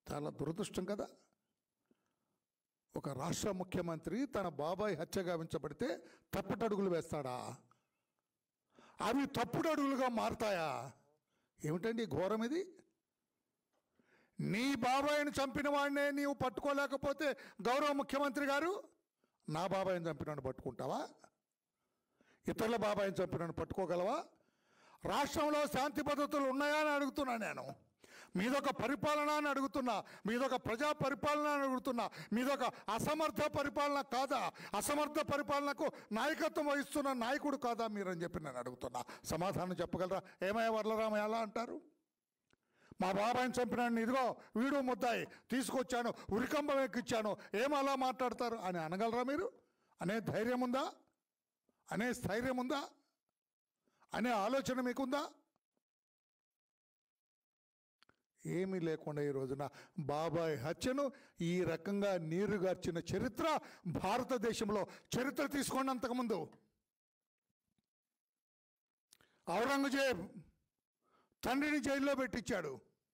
చాలా దురదృష్టం కదా ఒక రాష్ట్ర ముఖ్యమంత్రి తన బాబాయ్ హత్య గావించబడితే తప్పటడుగులు వేస్తాడా అవి తప్పుడు అడుగులుగా మారతాయా ఏమిటండి ఈ ఘోరం ఇది నీ బాబాయిని చంపిన వాడినే నీవు పట్టుకోలేకపోతే గౌరవ ముఖ్యమంత్రి గారు నా బాబాయిని చంపినాడు పట్టుకుంటావా ఇతరుల బాబాయిని చంపినాడు పట్టుకోగలవా రాష్ట్రంలో శాంతి భద్రతలు ఉన్నాయా అని అడుగుతున్నా నేను మీదొక పరిపాలన అని అడుగుతున్నా మీదొక ప్రజా పరిపాలన అని అడుగుతున్నా మీదొక అసమర్థ పరిపాలన కాదా అసమర్థ పరిపాలనకు నాయకత్వం వహిస్తున్న నాయకుడు కాదా మీరని చెప్పి నేను అడుగుతున్నా సమాధానం చెప్పగలరా ఏమయ్య వరలరామ ఎలా అంటారు మా బాబాయిని చంపినాను ఇదిగో వీడు ముద్దాయి తీసుకొచ్చాను ఉరికంబం ఎక్కిచ్చాను ఏం అలా మాట్లాడతారు అని అనగలరా మీరు అనే ధైర్యం ఉందా అనే స్థైర్యం ఉందా అనే ఆలోచన మీకుందా ఏమీ లేకుండా ఈ రోజున బాబాయ్ హత్యను ఈ రకంగా నీరుగార్చిన చరిత్ర భారతదేశంలో చరిత్ర తీసుకోండి అంతకుముందు ఔరంగజేబ్ తండ్రిని జైల్లో పెట్టించాడు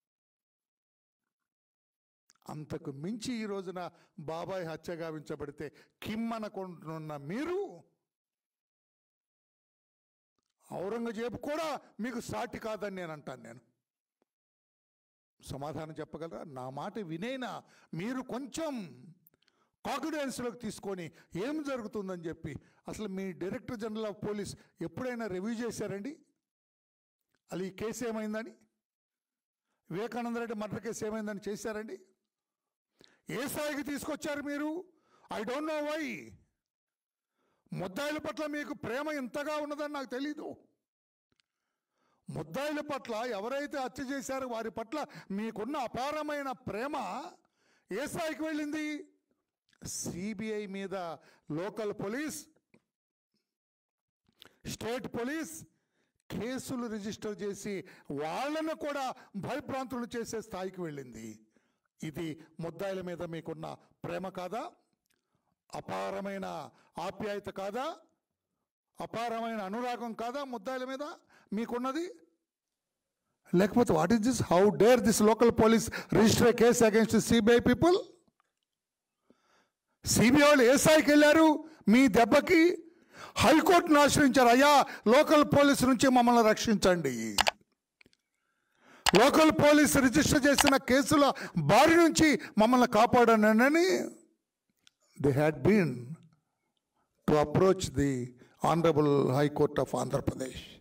అంతకు మించి ఈ రోజున బాబాయ్ హత్య గావించబడితే కిమ్మనకుంటున్న మీరు ఔరంగజేబు కూడా మీకు సాటి కాదని నేను అంటాను నేను సమాధానం చెప్పగలరా నా మాట వినేనా మీరు కొంచెం కాన్ఫిడెన్స్లోకి తీసుకొని ఏం జరుగుతుందని చెప్పి అసలు మీ డైరెక్టర్ జనరల్ ఆఫ్ పోలీస్ ఎప్పుడైనా రివ్యూ చేశారండి అది ఈ కేసు ఏమైందని వివేకానంద రెడ్డి మర్డర్ కేసు ఏమైందని చేశారండి ఏ స్థాయికి తీసుకొచ్చారు మీరు ఐ డోంట్ నో వై ముద్దాయిల పట్ల మీకు ప్రేమ ఇంతగా ఉన్నదని నాకు తెలీదు ముద్దాయిల పట్ల ఎవరైతే హత్య చేశారో వారి పట్ల మీకున్న అపారమైన ప్రేమ ఏ స్థాయికి వెళ్ళింది సిబిఐ మీద లోకల్ పోలీస్ స్టేట్ పోలీస్ కేసులు రిజిస్టర్ చేసి వాళ్ళను కూడా భయభ్రాంతులు చేసే స్థాయికి వెళ్ళింది ఇది ముద్దాయిల మీద మీకున్న ప్రేమ కాదా అపారమైన ఆప్యాయత కాదా అపారమైన అనురాగం కాదా ముద్దాయిల మీద మీకున్నది లేకపోతే what is this how dare this local police register case against CBI people CBI వాళ్ళు ఏ స్థాయికి వెళ్ళారు మీ దెబ్బకి హైకోర్టును ఆశ్రయించారు అయ్యా లోకల్ పోలీస్ నుంచి మమ్మల్ని రక్షించండి లోకల్ పోలీస్ రిజిస్టర్ చేసిన కేసుల బారి నుంచి మమ్మల్ని కాపాడనని they had been to approach the honourable high court of Andhra Pradesh